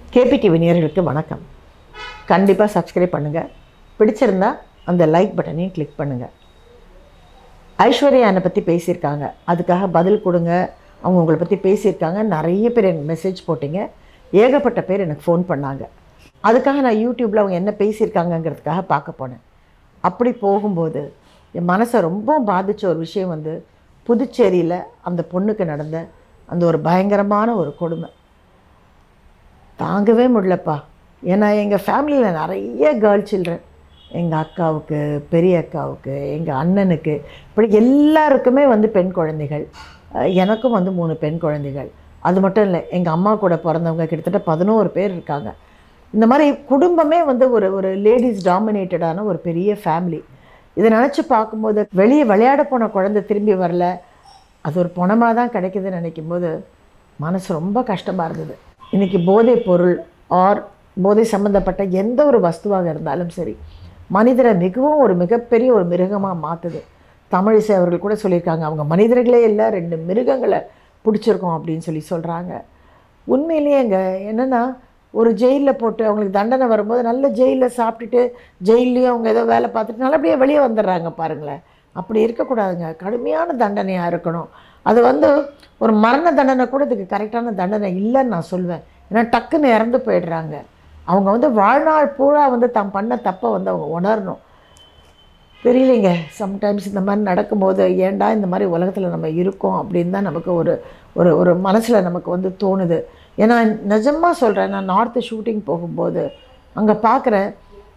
KPTV நேயர்களுக்கு வணக்கம் கண்டிப்பாக சப்ஸ்கிரைப் பண்ணுங்கள் பிடிச்சிருந்தா அந்த லைக் பட்டனையும் கிளிக் பண்ணுங்கள் ஐஸ்வர்யா என்னை பற்றி பேசியிருக்காங்க அதுக்காக பதில் கொடுங்க அவங்க உங்களை பற்றி பேசியிருக்காங்க நிறைய பேர் எனக்கு மெசேஜ் போட்டிங்க ஏகப்பட்ட பேர் எனக்கு ஃபோன் பண்ணாங்க அதுக்காக நான் யூடியூப்பில் அவங்க என்ன பேசியிருக்காங்கங்கிறதுக்காக பார்க்க போனேன் அப்படி போகும்போது என் மனசை ரொம்ப பாதித்த ஒரு விஷயம் வந்து புதுச்சேரியில் அந்த பொண்ணுக்கு நடந்த அந்த ஒரு பயங்கரமான ஒரு கொடுமை தாங்கவே முடியலப்பா ஏன்னா எங்கள் ஃபேமிலியில் நிறைய கேர்ள் சில்ட்ரன் எங்கள் அக்காவுக்கு பெரிய அக்காவுக்கு எங்கள் அண்ணனுக்கு இப்படி எல்லாருக்குமே வந்து பெண் குழந்தைகள் அஹ் எனக்கும் வந்து மூணு பெண் குழந்தைகள் அது மட்டும் இல்லை எங்கள் அம்மா கூட பிறந்தவங்க கிட்டத்தட்ட பதினோரு பேர் இருக்காங்க இந்த மாதிரி குடும்பமே வந்து ஒரு ஒரு லேடிஸ் டாமினேட்டடான ஒரு பெரிய ஃபேமிலி இதை நினச்சி பார்க்கும்போது வெளியே விளையாட போன குழந்தை திரும்பி வரல அது ஒரு பணமாக தான் கிடைக்குதுன்னு நினைக்கும் போது மனசு ரொம்ப கஷ்டமாக இருந்தது இன்றைக்கி போதைப் பொருள் ஆர் போதை சம்மந்தப்பட்ட எந்த ஒரு வஸ்துவாக இருந்தாலும் சரி மனிதரை மிகவும் ஒரு மிகப்பெரிய ஒரு மிருகமாக மாற்றுது தமிழிசை அவர்கள் கூட சொல்லியிருக்காங்க அவங்க மனிதர்களே இல்லை ரெண்டு மிருகங்களை பிடிச்சிருக்கோம் அப்படின்னு சொல்லி சொல்கிறாங்க உண்மையிலேயேங்க என்னென்னா ஒரு ஜெயிலில் போட்டு அவங்களுக்கு தண்டனை வரும்போது நல்ல ஜெயிலில் சாப்பிட்டுட்டு ஜெயிலையும் அவங்க ஏதோ வேலை பார்த்துட்டு நல்லபடியாக வெளியே வந்துடுறாங்க பாருங்களேன் அப்படி இருக்கக்கூடாதுங்க கடுமையான தண்டனையாக இருக்கணும் அது வந்து ஒரு மரண தண்டனை கூட இதுக்கு கரெக்டான தண்டனை இல்லைன்னு நான் சொல்வேன் ஏன்னா டக்குன்னு இறந்து போயிடுறாங்க அவங்க வந்து வாழ்நாள் பூரா வந்து தாம் பண்ண தப்பை வந்து அவங்க உணரணும் தெரியலைங்க சம்டைம்ஸ் இந்த மாதிரி நடக்கும்போது ஏன்டா இந்த மாதிரி உலகத்தில் நம்ம இருக்கோம் அப்படின்னு தான் நமக்கு ஒரு ஒரு ஒரு மனசில் நமக்கு வந்து தோணுது ஏன்னா நிஜமாக சொல்கிறேன் நான் நார்த்து ஷூட்டிங் போகும்போது அங்கே பார்க்குறேன்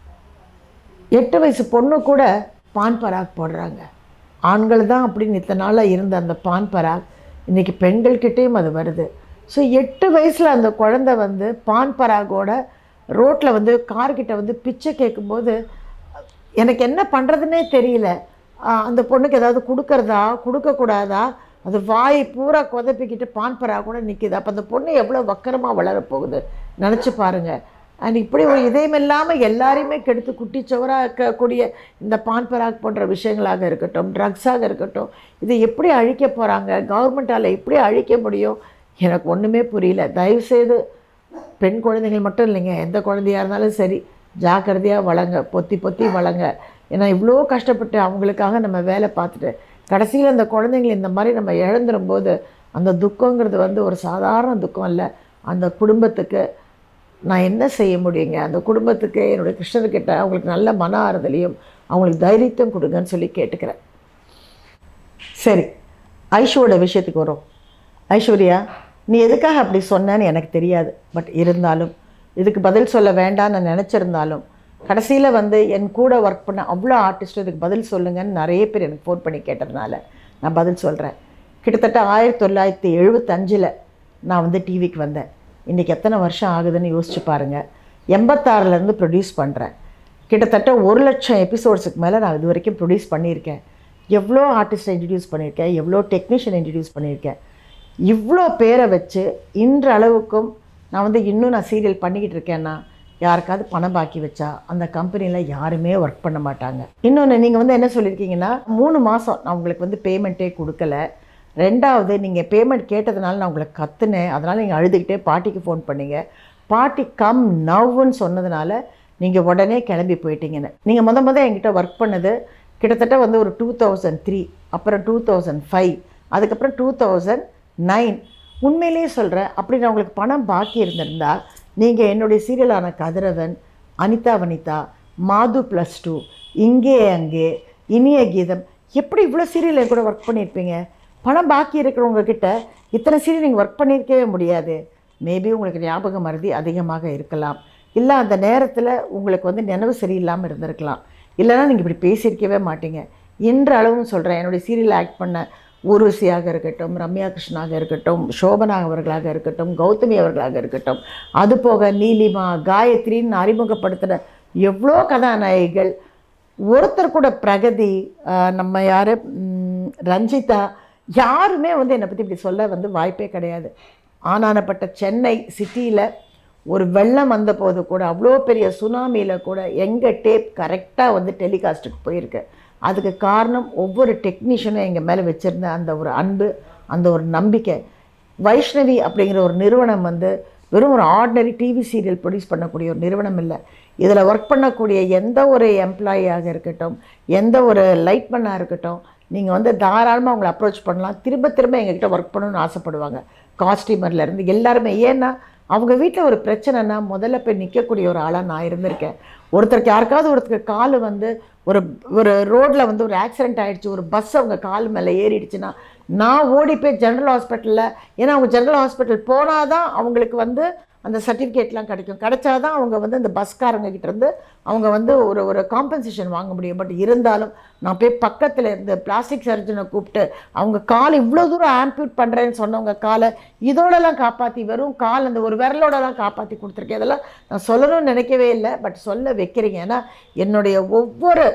எட்டு வயசு பொண்ணு கூட பான் பராக் போடுறாங்க ஆண்கள் தான் அப்படின்னு இத்தனை நாளாக இருந்த அந்த பான் பராக் இன்றைக்கி பெண்கள்கிட்டேயும் அது வருது ஸோ எட்டு வயசில் அந்த குழந்தை வந்து பான் பராகோட ரோட்டில் வந்து கார்கிட்ட வந்து பிச்சை கேட்கும்போது எனக்கு என்ன பண்ணுறதுனே தெரியல ஆஹ் அந்த பொண்ணுக்கு ஏதாவது கொடுக்கறதா கொடுக்கக்கூடாதா அது வாய் பூரா குதப்பிக்கிட்டு பான் பரா கூட நிற்கிது அப்போ அந்த பொண்ணு எவ்வளோ வக்கரமாக வளரப்போகுது நினச்சி பாருங்கள் அண்ட் இப்படி ஒரு இதயம் இல்லாமல் எல்லாரையுமே கெடுத்து குட்டிச்சவராக இருக்கக்கூடிய இந்த பான் பராக் போன்ற விஷயங்களாக இருக்கட்டும் ட்ரக்ஸாக இருக்கட்டும் இதை எப்படி அழிக்க போகிறாங்க கவர்மெண்ட்டால் எப்படி அழிக்க முடியும் எனக்கு ஒன்றுமே புரியல தயவுசெய்து பெண் குழந்தைகள் மட்டும் இல்லைங்க எந்த குழந்தையாக இருந்தாலும் சரி ஜாக்கிரதையாக வளங்க பொத்தி பொத்தி வளங்க ஏன்னா இவ்வளோ கஷ்டப்பட்டு அவங்களுக்காக நம்ம வேலை பார்த்துட்டு கடைசியில் அந்த குழந்தைங்களை இந்த மாதிரி நம்ம இழந்துடும் போது அந்த துக்கங்கிறது வந்து ஒரு சாதாரண துக்கம் இல்லை அந்த குடும்பத்துக்கு நான் என்ன செய்ய முடியுங்க அந்த குடும்பத்துக்கு என்னுடைய கிருஷ்ணர்கிட்ட அவங்களுக்கு நல்ல மன ஆறுதலையும் அவங்களுக்கு தைரியத்தையும் கொடுங்கன்னு சொல்லி கேட்டுக்கிறேன் சரி ஐஷுவோட விஷயத்துக்கு வரும் ஐஸ்வர்யா நீ எதுக்காக அப்படி சொன்னேன்னு எனக்கு தெரியாது பட் இருந்தாலும் இதுக்கு பதில் சொல்ல வேண்டாம்னு நான் நினச்சிருந்தாலும் கடைசியில் வந்து என் கூட ஒர்க் பண்ண அவ்வளோ ஆர்டிஸ்ட் இதுக்கு பதில் சொல்லுங்கன்னு நிறைய பேர் எனக்கு ஃபோன் பண்ணி கேட்டதுனால நான் பதில் சொல்கிறேன் கிட்டத்தட்ட ஆயிரத்தி தொள்ளாயிரத்தி எழுபத்தஞ்சில் நான் வந்து டிவிக்கு வந்தேன் இன்றைக்கி எத்தனை வருஷம் ஆகுதுன்னு யோசிச்சு பாருங்கள் எண்பத்தாறுலேருந்து ப்ரொடியூஸ் பண்ணுறேன் கிட்டத்தட்ட ஒரு லட்சம் எபிசோட்ஸுக்கு மேலே நான் இது வரைக்கும் ப்ரொடியூஸ் பண்ணியிருக்கேன் எவ்வளோ ஆர்டிஸ்ட்டை இன்ட்ரடியூஸ் பண்ணியிருக்கேன் எவ்வளோ டெக்னீஷியன் இன்ட்ரடியூஸ் பண்ணியிருக்கேன் இவ்வளோ பேரை வச்சு இன்ற அளவுக்கும் நான் வந்து இன்னும் நான் சீரியல் பண்ணிக்கிட்டு இருக்கேன்னா யாருக்காவது பணம் பாக்கி வச்சா அந்த கம்பெனியில் யாருமே ஒர்க் பண்ண மாட்டாங்க இன்னொன்று நீங்கள் வந்து என்ன சொல்லியிருக்கீங்கன்னா மூணு மாதம் நான் உங்களுக்கு வந்து பேமெண்ட்டே கொடுக்கல ரெண்டாவது நீங்கள் பேமெண்ட் கேட்டதுனால நான் உங்களுக்கு கத்துனேன் அதனால் நீங்கள் அழுதுகிட்டே பாட்டிக்கு ஃபோன் பண்ணீங்க பாட்டி கம் நவ்வுன்னு சொன்னதுனால நீங்கள் உடனே கிளம்பி போயிட்டீங்கன்னு நீங்கள் முத முத என்கிட்ட ஒர்க் பண்ணது கிட்டத்தட்ட வந்து ஒரு டூ தௌசண்ட் த்ரீ அப்புறம் டூ தௌசண்ட் ஃபைவ் அதுக்கப்புறம் டூ தௌசண்ட் நைன் உண்மையிலேயே சொல்கிறேன் அப்படி நான் உங்களுக்கு பணம் பாக்கி இருந்திருந்தா நீங்கள் என்னுடைய சீரியலான கதிரவன் அனிதா வனிதா மாது ப்ளஸ் டூ இங்கே அங்கே இனிய கீதம் எப்படி இவ்வளோ சீரியல் என் கூட ஒர்க் பண்ணியிருப்பீங்க பணம் பாக்கி இருக்கிறவங்க கிட்ட இத்தனை சீரியல் நீங்கள் ஒர்க் பண்ணியிருக்கவே முடியாது மேபி உங்களுக்கு ஞாபக மருதி அதிகமாக இருக்கலாம் இல்லை அந்த நேரத்தில் உங்களுக்கு வந்து நினைவு சரியில்லாமல் இருந்திருக்கலாம் இல்லைன்னா நீங்கள் இப்படி பேசியிருக்கவே மாட்டீங்க இன்ற அளவும் சொல்கிறேன் என்னுடைய சீரியல் ஆக்ட் பண்ண ஊர்வசியாக இருக்கட்டும் ரம்யா கிருஷ்ணாக இருக்கட்டும் சோபனா அவர்களாக இருக்கட்டும் கௌதமி அவர்களாக இருக்கட்டும் அதுபோக நீலிமா காயத்ரின்னு அறிமுகப்படுத்தின எவ்வளோ கதாநாயகிகள் ஒருத்தர் கூட பிரகதி ஆஹ் நம்ம யார் ரஞ்சிதா யாருமே வந்து என்னை பற்றி இப்படி சொல்ல வந்து வாய்ப்பே கிடையாது ஆனானப்பட்ட சென்னை சிட்டியில் ஒரு வெள்ளம் வந்தபோது கூட அவ்வளோ பெரிய சுனாமியில் கூட எங்கள் டேப் கரெக்டாக வந்து டெலிகாஸ்ட்டுக்கு போயிருக்கு அதுக்கு காரணம் ஒவ்வொரு டெக்னீஷியனும் எங்கள் மேலே வச்சுருந்த அந்த ஒரு அன்பு அந்த ஒரு நம்பிக்கை வைஷ்ணவி அப்படிங்கிற ஒரு நிறுவனம் வந்து வெறும் ஒரு ஆர்டினரி டிவி சீரியல் ப்ரொடியூஸ் பண்ணக்கூடிய ஒரு நிறுவனம் இல்லை இதில் ஒர்க் பண்ணக்கூடிய எந்த ஒரு எம்ப்ளாயியாக இருக்கட்டும் எந்த ஒரு லைட்மேனாக இருக்கட்டும் நீங்கள் வந்து தாராளமாக அவங்கள அப்ரோச் பண்ணலாம் திரும்ப திரும்ப எங்ககிட்ட ஒர்க் பண்ணணும்னு ஆசைப்படுவாங்க காஸ்டியூமர்ல இருந்து எல்லாருமே ஏன்னா அவங்க வீட்டில் ஒரு பிரச்சனைனா முதல்ல போய் நிற்கக்கூடிய ஒரு ஆளாக நான் இருந்திருக்கேன் ஒருத்தருக்கு யாருக்காவது ஒருத்தருக்கு கால் வந்து ஒரு ஒரு ரோட்டில் வந்து ஒரு ஆக்சிடென்ட் ஆயிடுச்சு ஒரு பஸ் அவங்க கால் மேலே ஏறிடுச்சுன்னா நான் ஓடி போய் ஜென்ரல் ஹாஸ்பிட்டலில் ஏன்னா அவங்க ஜென்ரல் ஹாஸ்பிட்டல் போனால் தான் அவங்களுக்கு வந்து அந்த சர்டிஃபிகேட்லாம் கிடைக்கும் கிடைச்சாதான் அவங்க வந்து அந்த பஸ்காரங்க கிட்ட இருந்து அவங்க வந்து ஒரு ஒரு காம்பன்சேஷன் வாங்க முடியும் பட் இருந்தாலும் நான் போய் பக்கத்தில் இருந்து பிளாஸ்டிக் சர்ஜனை கூப்பிட்டு அவங்க கால் இவ்வளோ தூரம் ஆம்பியூட் பண்ணுறேன்னு சொன்னவங்க காலை இதோடலாம் காப்பாற்றி வெறும் கால் அந்த ஒரு விரலோடலாம் காப்பாற்றி கொடுத்துருக்கேன் இதெல்லாம் நான் சொல்லணும்னு நினைக்கவே இல்லை பட் சொல்ல வைக்கிறீங்க ஏன்னா என்னுடைய ஒவ்வொரு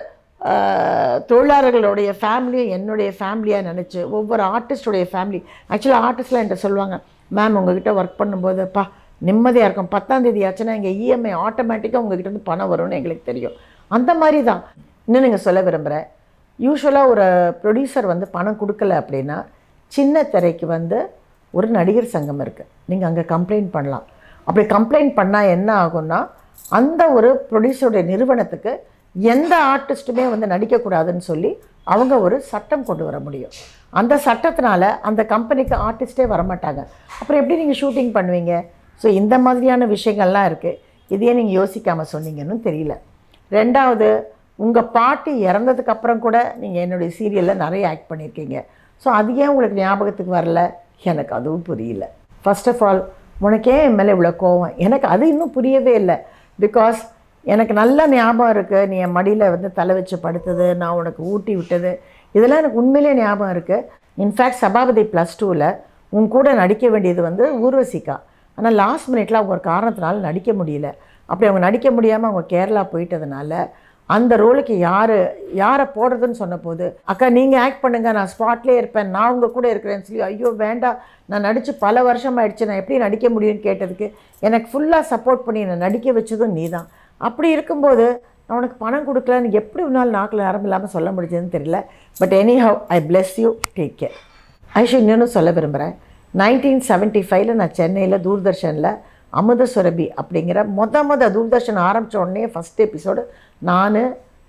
ஆஹ், தொழிலாளர்களுடைய ஃபேமிலியும் என்னுடைய ஃபேமிலியாக நினச்சி ஒவ்வொரு ஆர்டிஸ்டுடைய ஃபேமிலி ஆக்சுவலாக ஆர்டிஸ்ட்லாம் என்கிட்ட சொல்லுவாங்க மேம் உங்ககிட்ட ஒர்க் பண்ணும்போது பா நிம்மதியாக இருக்கும் பத்தாம் தேதி ஆச்சுன்னா எங்கள் இஎம்ஐ ஆட்டோமேட்டிக்காக உங்ககிட்ட இருந்து பணம் வரும்னு எங்களுக்கு தெரியும் அந்த மாதிரி தான் இன்னும் நீங்கள் சொல்ல விரும்புகிறேன் யூஸ்வலாக ஒரு ப்ரொடியூசர் வந்து பணம் கொடுக்கல அப்படின்னா சின்ன திரைக்கு வந்து ஒரு நடிகர் சங்கம் இருக்குது நீங்கள் அங்கே கம்ப்ளைண்ட் பண்ணலாம் அப்படி கம்ப்ளைண்ட் பண்ணால் என்ன ஆகும்னா அந்த ஒரு ப்ரொடியூசருடைய நிறுவனத்துக்கு எந்த ஆர்டிஸ்ட்டுமே வந்து நடிக்கக்கூடாதுன்னு சொல்லி அவங்க ஒரு சட்டம் கொண்டு வர முடியும் அந்த சட்டத்தினால அந்த கம்பெனிக்கு ஆர்டிஸ்ட்டே வரமாட்டாங்க அப்புறம் எப்படி நீங்கள் ஷூட்டிங் பண்ணுவீங்க ஸோ இந்த மாதிரியான விஷயங்கள்லாம் இருக்குது இதையே நீங்கள் யோசிக்காமல் சொன்னீங்கன்னு தெரியல ரெண்டாவது உங்கள் பாட்டி இறந்ததுக்கு அப்புறம் கூட நீங்கள் என்னுடைய சீரியலில் நிறைய ஆக்ட் பண்ணியிருக்கீங்க ஸோ அது ஏன் உங்களுக்கு ஞாபகத்துக்கு வரல எனக்கு அதுவும் புரியல ஃபர்ஸ்ட் ஆஃப் ஆல் உனக்கே என் மேலே இவ்வளோ கோவம் எனக்கு அது இன்னும் புரியவே இல்லை பிகாஸ் எனக்கு நல்ல ஞாபகம் இருக்குது நீ என் மடியில் வந்து தலை வச்சு படுத்தது நான் உனக்கு ஊட்டி விட்டது இதெல்லாம் எனக்கு உண்மையிலே ஞாபகம் இருக்குது இன்ஃபேக்ட் சபாபதி ப்ளஸ் டூவில் உன் கூட நடிக்க வேண்டியது வந்து ஊர்வசிக்கா ஆனால் லாஸ்ட் மினிட்ல அவங்க ஒரு காரணத்தினால நடிக்க முடியல அப்படி அவங்க நடிக்க முடியாமல் அவங்க கேரளா போயிட்டதுனால அந்த ரோலுக்கு யார் யாரை போடுறதுன்னு சொன்னபோது அக்கா நீங்கள் ஆக்ட் பண்ணுங்க நான் ஸ்பாட்லேயே இருப்பேன் நான் உங்கள் கூட இருக்கிறேன்னு சொல்லி ஐயோ வேண்டாம் நான் நடித்து பல வருஷம் ஆயிடுச்சு நான் எப்படி நடிக்க முடியும்னு கேட்டதுக்கு எனக்கு ஃபுல்லாக சப்போர்ட் பண்ணி என்னை நடிக்க வச்சதும் நீ தான் அப்படி இருக்கும்போது நான் உனக்கு பணம் கொடுக்கலன்னு எப்படி உன்னால் நாக்கில் நரம்பு இல்லாமல் சொல்ல முடிஞ்சதுன்னு தெரியல but anyhow I bless you take care Aishu இன்னொன்று சொல்ல விரும்புகிறேன் நைன்டீன் செவன்ட்டி ஃபைவ்ல நான் சென்னையில் தூர்தர்ஷனில் அமுத சுரபி அப்படிங்கிற மொத மொத தூர்தர்ஷன் ஆரம்பித்த உடனே ஃபஸ்ட் எபிசோடு நான்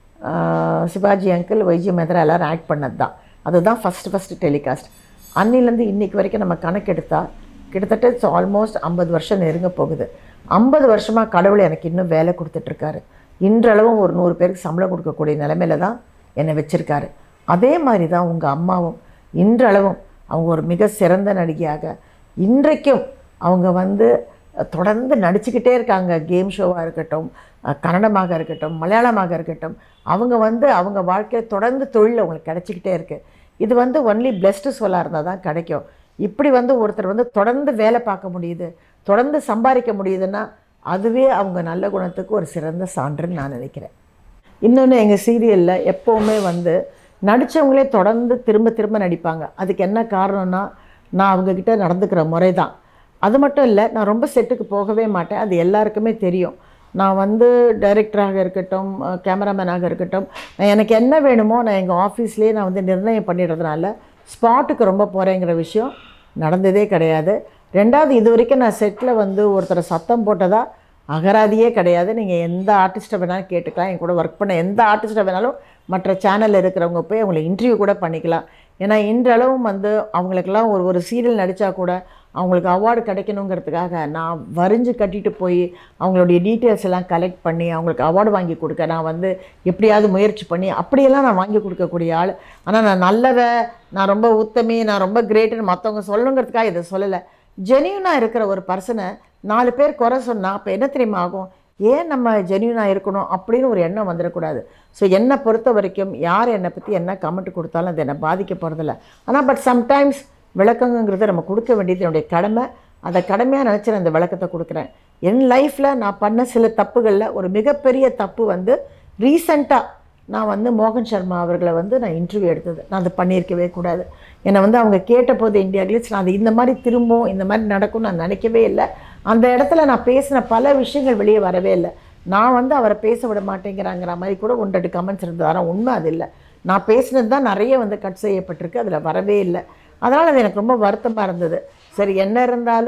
சிவாஜி அங்கிள் வைஜி மேத்ரா எல்லாரும் ஆக்ட் பண்ணது தான் அதுதான் ஃபஸ்ட்டு ஃபஸ்ட்டு டெலிகாஸ்ட் அன்னிலேருந்து இன்னைக்கு வரைக்கும் நம்ம கணக்கெடுத்தா கிட்டத்தட்ட இட்ஸ் ஆல்மோஸ்ட் ஐம்பது வருஷம் நெருங்க போகுது ஐம்பது வருஷமாக கடவுள் எனக்கு இன்னும் வேலை கொடுத்துட்ருக்காரு இன்றளவும் ஒரு நூறு பேருக்கு சம்பளம் கொடுக்கக்கூடிய நிலைமையில தான் என்னை வச்சுருக்காரு அதே மாதிரி தான் உங்கள் அம்மாவும் இன்றளவும் அவங்க ஒரு மிக சிறந்த நடிகையாக இன்றைக்கும் அவங்க வந்து தொடர்ந்து நடிச்சுக்கிட்டே இருக்காங்க கேம் ஷோவாக இருக்கட்டும் அஹ், கன்னடமாக இருக்கட்டும் மலையாளமாக இருக்கட்டும் அவங்க வந்து அவங்க வாழ்க்கையில் தொடர்ந்து தொழில் அவங்களுக்கு கிடச்சிக்கிட்டே இருக்குது இது வந்து ஒன்லி பிளெஸ்டு சொல்லாக இருந்தால் தான் கிடைக்கும் இப்படி வந்து ஒருத்தர் வந்து தொடர்ந்து வேலை பார்க்க முடியுது தொடர்ந்து சம்பாதிக்க முடியுதுன்னா அதுவே அவங்க நல்ல குணத்துக்கு ஒரு சிறந்த சான்றுன்னு நான் நினைக்கிறேன் இன்னொன்று எங்கள் சீரியலில் எப்போவுமே வந்து நடித்தவங்களே தொடர்ந்து திரும்ப திரும்ப நடிப்பாங்க அதுக்கு என்ன காரணம்னா நான் அவங்கக்கிட்ட நடந்துக்கிற முறை தான் அது மட்டும் இல்லை நான் ரொம்ப செட்டுக்கு போகவே மாட்டேன் அது எல்லாருக்குமே தெரியும் நான் வந்து டைரக்டராக இருக்கட்டும் கேமராமேனாக இருக்கட்டும் நான் எனக்கு என்ன வேணுமோ நான் எங்கள் ஆஃபீஸ்லேயே நான் வந்து நிர்ணயம் பண்ணிடுறதுனால ஸ்பாட்டுக்கு ரொம்ப போகிறேங்கிற விஷயம் நடந்ததே கிடையாது ரெண்டாவது இது வரைக்கும் நான் செட்டில் வந்து ஒருத்தரை சத்தம் போட்டதா அகராதியே கிடையாது நீங்கள் எந்த ஆர்டிஸ்ட்டை வேணாலும் கேட்டுக்கலாம் என் கூட ஒர்க் பண்ண எந்த ஆர்டிஸ்ட்டை வேணாலும் மற்ற சேனலில் இருக்கிறவங்க போய் அவங்களை இன்டர்வியூ கூட பண்ணிக்கலாம் ஏன்னா இன்றளவும் வந்து அவங்களுக்கெல்லாம் ஒரு ஒரு சீரியல் நடித்தா கூட அவங்களுக்கு அவார்டு கிடைக்கணுங்கிறதுக்காக நான் வரிஞ்சு கட்டிட்டு போய் அவங்களுடைய டீட்டெயில்ஸ் எல்லாம் கலெக்ட் பண்ணி அவங்களுக்கு அவார்டு வாங்கி கொடுக்க நான் வந்து எப்படியாவது முயற்சி பண்ணி அப்படியெல்லாம் நான் வாங்கி கொடுக்கக்கூடிய ஆள் ஆனால் நான் நல்லவ நான் ரொம்ப உத்தமி நான் ரொம்ப கிரேட்டுன்னு மற்றவங்க சொல்லணுங்கிறதுக்காக இதை சொல்லலை ஜெனியூனாக இருக்கிற ஒரு பர்சனை நாலு பேர் குறை சொன்னால் அப்போ என்ன தெரியுமா ஆகும் ஏன் நம்ம ஜெனியூனாக இருக்கணும் அப்படின்னு ஒரு எண்ணம் வந்துடக்கூடாது ஸோ என்னை பொறுத்த வரைக்கும் யார் என்னை பற்றி என்ன கமெண்ட் கொடுத்தாலும் அது என்னை பாதிக்க போகிறதில்ல ஆனால் பட் சம்டைம்ஸ் விளக்கங்கிறது நம்ம கொடுக்க வேண்டியது என்னுடைய கடமை அதை கடமையாக நினச்சி நான் இந்த விளக்கத்தை கொடுக்குறேன் என் லைஃப்பில் நான் பண்ண சில தப்புகளில் ஒரு மிகப்பெரிய தப்பு வந்து ரீசண்டாக நான் வந்து மோகன் சர்மா அவர்களை வந்து நான் இன்டர்வியூ எடுத்தது நான் அதை பண்ணியிருக்கவே கூடாது என்னை வந்து அவங்க கேட்டபோது இந்தியா கிளிட்ஸ் நான் அது இந்த மாதிரி திரும்பவும் இந்த மாதிரி நடக்கும் நான் நினைக்கவே இல்லை அந்த இடத்துல நான் பேசின பல விஷயங்கள் வெளியே வரவே இல்லை நான் வந்து அவரை பேச விட மாட்டேங்கிறாங்கிற மாதிரி கூட ஒன்று ரெண்டு கமெண்ட்ஸ் இருந்தது ஆனால் உண்மை அது இல்லை நான் பேசினது தான் நிறைய வந்து கட் செய்யப்பட்டிருக்கு அதில் வரவே இல்லை அதனால் அது எனக்கு ரொம்ப வருத்தமாக இருந்தது சரி என்ன இருந்தாலும்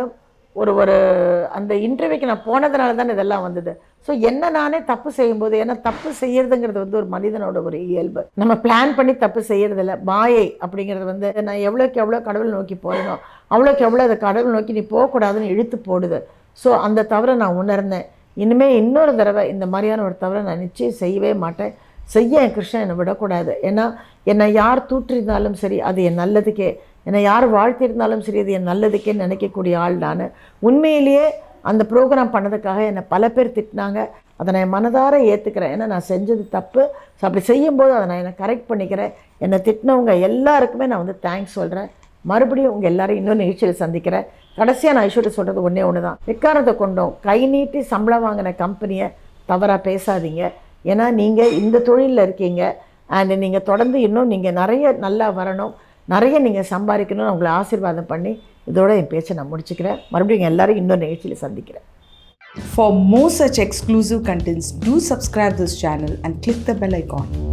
ஒரு ஒரு அந்த இன்டர்வியூக்கு நான் போனதுனால தான் இதெல்லாம் வந்தது ஸோ என்ன நானே தப்பு செய்யும்போது ஏன்னா தப்பு செய்யறதுங்கிறது வந்து ஒரு மனிதனோட ஒரு இயல்பு நம்ம பிளான் பண்ணி தப்பு செய்யறதில்ல மாயை அப்படிங்கிறது வந்து நான் எவ்வளோக்கு எவ்வளோ கடவுள் நோக்கி போகிறேனோ அவ்வளோக்கு எவ்வளோ அதை கடவுள் நோக்கி நீ போகக்கூடாதுன்னு இழுத்து போடுது ஸோ அந்த தவறை நான் உணர்ந்தேன் இனிமேல் இன்னொரு தடவை இந்த மாதிரியான ஒரு தவறை நான் நிச்சயம் செய்யவே மாட்டேன் செய்ய என் கிருஷ்ணன் என்னை விடக்கூடாது ஏன்னா என்னை யார் தூற்றிருந்தாலும் சரி அது என் நல்லதுக்கே என்னை யார் வாழ்த்திருந்தாலும் சரி அது என் நல்லதுக்கே நினைக்கக்கூடிய ஆள் நான் உண்மையிலேயே அந்த ப்ரோக்ராம் பண்ணதுக்காக என்னை பல பேர் திட்டினாங்க அதை நான் மனதார ஏற்றுக்கிறேன் ஏன்னா நான் செஞ்சது தப்பு ஸோ அப்படி செய்யும்போது அதை நான் என்னை கரெக்ட் பண்ணிக்கிறேன் என்னை திட்டினவங்க எல்லாருக்குமே நான் வந்து தேங்க்ஸ் சொல்கிறேன் மறுபடியும் உங்கள் எல்லாரையும் இன்னொரு நிகழ்ச்சியில் சந்திக்கிறேன் கடைசியாக நான் ஐஸ்வர்யா சொல்கிறது ஒன்றே ஒன்று தான் எக்காரணத்தை கொண்டோம் கை நீட்டி சம்பளம் வாங்கின கம்பெனியை தவறாக பேசாதீங்க ஏன்னா நீங்கள் இந்த தொழிலில் இருக்கீங்க அண்ட் நீங்கள் தொடர்ந்து இன்னும் நீங்கள் நிறைய நல்லா வரணும் நிறைய நீங்கள் சம்பாதிக்கணும்னு உங்களை ஆசீர்வாதம் பண்ணி இதோட என் பேச்சை நான் முடிச்சுக்கிறேன் மறுபடியும் எங்கள் எல்லாரும் இன்னொரு நிகழ்ச்சியில் சந்திக்கிறேன் For more such exclusive contents, do subscribe this channel and click the bell icon.